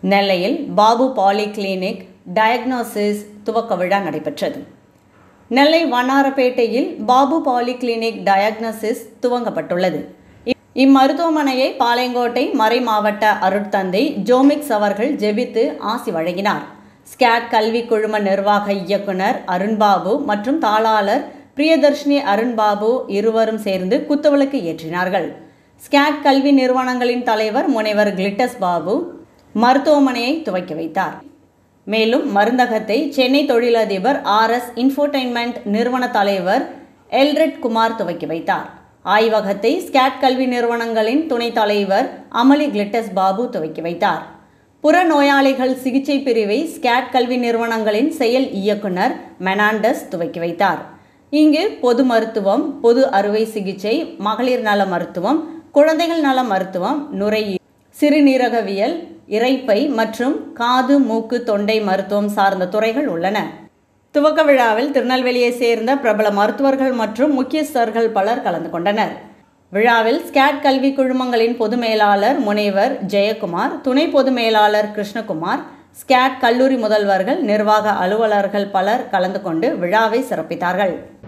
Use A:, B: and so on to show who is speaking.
A: நெல்லையில் Babu poly clinic diagnosis துவக்க விழா நடைபெற்றது நெல்லை வண்ணாரப்பேட்டையில் பாபு பாலி கிளினிக் டயக்னோசிஸ் துவங்கப்பட்டுள்ளது இ- இம்மருத்துவமனையை பாளையங்கோட்டை மறை மாவட்ட அருட்தந்தை ஜோமிக்ஸ் அவர்கள் ஜெபித்து ஆசி வழங்கினார் ஸ்கேட் கல்வி குழும நிர்வாக இயக்குனர் அருண்பாபு மற்றும் தாளாளர் பிரியதர்ஷினி அருண்பாபு இருவரும் சேர்ந்து குத்துவிளக்கு ஏற்றினார்கள் ஸ்கேட் கல்வி நிறுவனங்களின் தலைவர் முனைவர் கிளிட்டஸ் பாபு மருத்துவமனையை துவக்கி வைத்தார் மேலும் மருந்தகத்தை சென்னை தொழிலதிபர் ஆர் எஸ் இன்ஃபோடைன்மெண்ட் நிறுவன தலைவர் எல்ரெட் குமார் துவக்கி வைத்தார் ஆய்வகத்தை ஸ்கேட் கல்வி நிறுவனங்களின் துணைத் தலைவர் அமளி கிளிட்டஸ் பாபு துவக்கி வைத்தார் புறநோயாளிகள் சிகிச்சை பிரிவை ஸ்கேட் கல்வி நிறுவனங்களின் செயல் இயக்குனர் மெனாண்டஸ் துவக்கி வைத்தார் இங்கு பொது மருத்துவம் பொது அறுவை சிகிச்சை மகளிர் நல மருத்துவம் குழந்தைகள் நல மருத்துவம் நுரையீரல் சிறுநீரகவியல் இரைப்பை மற்றும் காது மூக்கு தொண்டை மருத்துவம் சார்ந்த துறைகள் உள்ளன துவக்க விழாவில் திருநெல்வேலியை சேர்ந்த பிரபல மருத்துவர்கள் மற்றும் முக்கியஸ்தர்கள் பலர் கலந்து கொண்டனர் விழாவில் ஸ்கேட் கல்வி குழுமங்களின் பொது மேலாளர் முனைவர் ஜெயக்குமார் துணை பொது மேலாளர் கிருஷ்ணகுமார் ஸ்கேட் கல்லூரி முதல்வர்கள் நிர்வாக அலுவலர்கள் பலர் கலந்து கொண்டு விழாவை சிறப்பித்தார்கள்